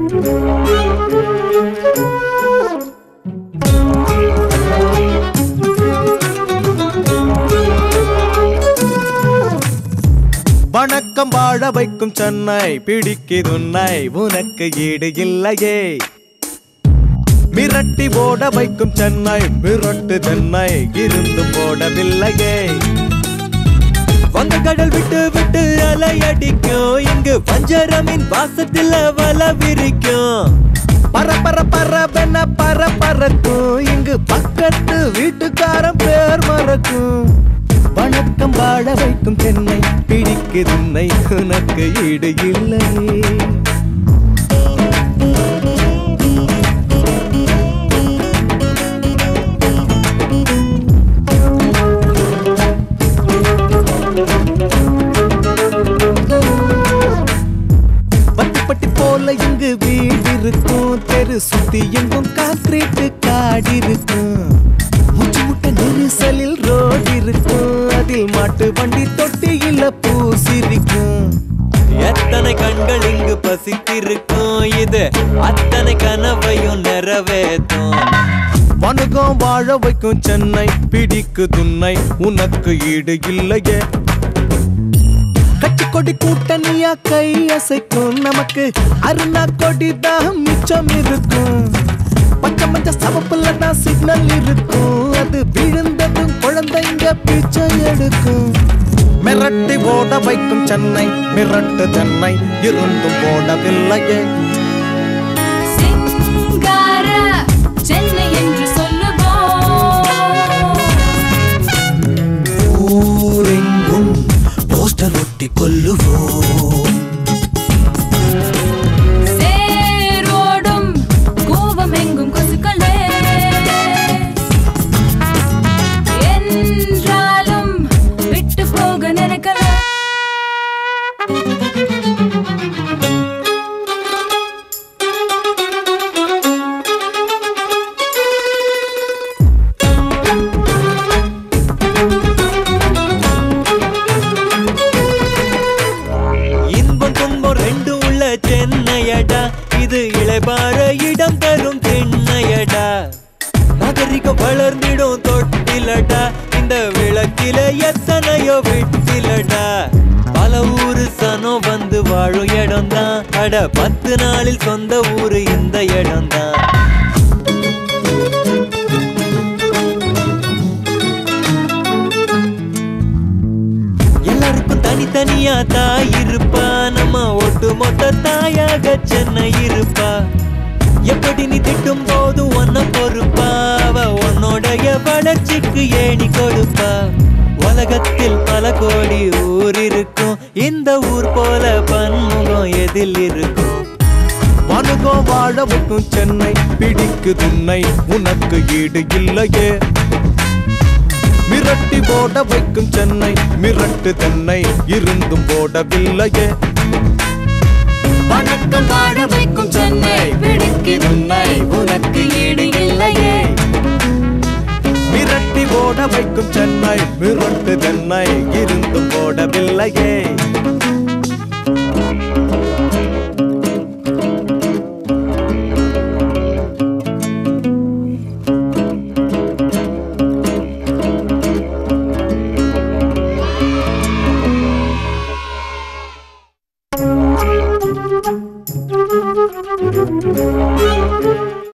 வணக்கம் வாழ வைக்கும் சென்னை பிடிக்குதுன்னை உனக்கு ஈடு இல்லையே மிரட்டி ஓட வைக்கும் சென்னை மிரட்டு சென்னை இருந்து போடவில்லையே வங்கக்கடல் விட்டு விட்டு அலை அடிக்கும் இங்கு பஞ்சரமின் வாசத்துல வல விரிக்கும் பர பர பரபென பர பறக்கும் இங்கு பக்கத்து வீட்டுக்காரன் பேர் மறக்கும் வணக்கம் வாழ வைக்கும் சென்னை பிடிக்குதுன்னை உனக்கு ஈடு இல்லையே பட்டி போல இங்கு வீடு இருக்கும் தெரு சுத்தி எங்கும் கான்கிரீட் காடு இருக்கும் மூச்சு முட்ட நெரிசலில் ரோடு இருக்கும் அதில் மாட்டு வண்டி தொட்டியில பூசிருக்கும் எத்தனை கண்கள் இங்கு பசித்திருக்கும் இது அத்தனை கனவையும் நிறைவேற்றும் வணுகம் வாழ வைக்கும் சென்னை பிடிக்கு துன்னை உனக்கு ஈடு இல்லையே கட்சி கொடி கூட்டணியா கை அசைக்கும் நமக்கு அருணா கொடி தான் மிச்சம் இருக்கும் பச்சை மஞ்ச சவப்புல தான் சிக்னல் இருக்கும் அது விழுந்ததும் குழந்தைங்க பிச்சை எடுக்கும் மிரட்டி ஓட வைக்கும் சென்னை மிரட்டு சென்னை இருந்தும் ஓடவில்லையே சிங்கார சென்னை என்று சொல்லுவோம் ஊரெங்கும் போஸ்டர் ஒட்டி கொல்லுவோம் சேரோடும் கூவம் எங்கும் கொசுக்களே என்றாலும் விட்டு போக நினைக்கல இன்பம் துன்பம் ரெண்டு உள்ள சென்னையடா இது இளைப்பாற இடம் தரும் தென்னையடா நாகரிகம் வளர்ந்திடும் தொட்டிலடா இந்த விளக்கில எத்தனையோ விட்டிலடா பல ஊரு சனம் வந்து வாழும் இடம்தான் அட பத்து நாளில் சொந்த ஊரு இந்த இடம்தான் எல்லாருக்கும் தனித்தனியா தாய் இருப்பா நம்ம ஒட்டு மொத்த தாயாக சென்னை இருப்பா எப்படி நீ திட்டும் போது ஒன்ன பொறுப்பா அவ உன்னோடைய வளர்ச்சிக்கு ஏணி கொடுப்பா உலகத்தில் பல கோடி ஊர் இருக்கும் இந்த ஊர் போல பன்முகம் எதில் இருக்கும் வணுகம் வாழ வைக்கும் சென்னை பிடிக்கு துன்னை உனக்கு ஈடு இல்லையே மிரட்டி போட வைக்கும் சென்னை மிரட்டு தென்னை இருந்தும் போடவில்லையே வணக்கம் வாழ வைக்கும் சென்னை பிடிக்குதுன்னை உனக்கு ஈடு இல்லையே மிரட்டி போட வைக்கும் சென்னை மிரட்டு தென்னை இருந்தும் போடவில்லையே Thank you.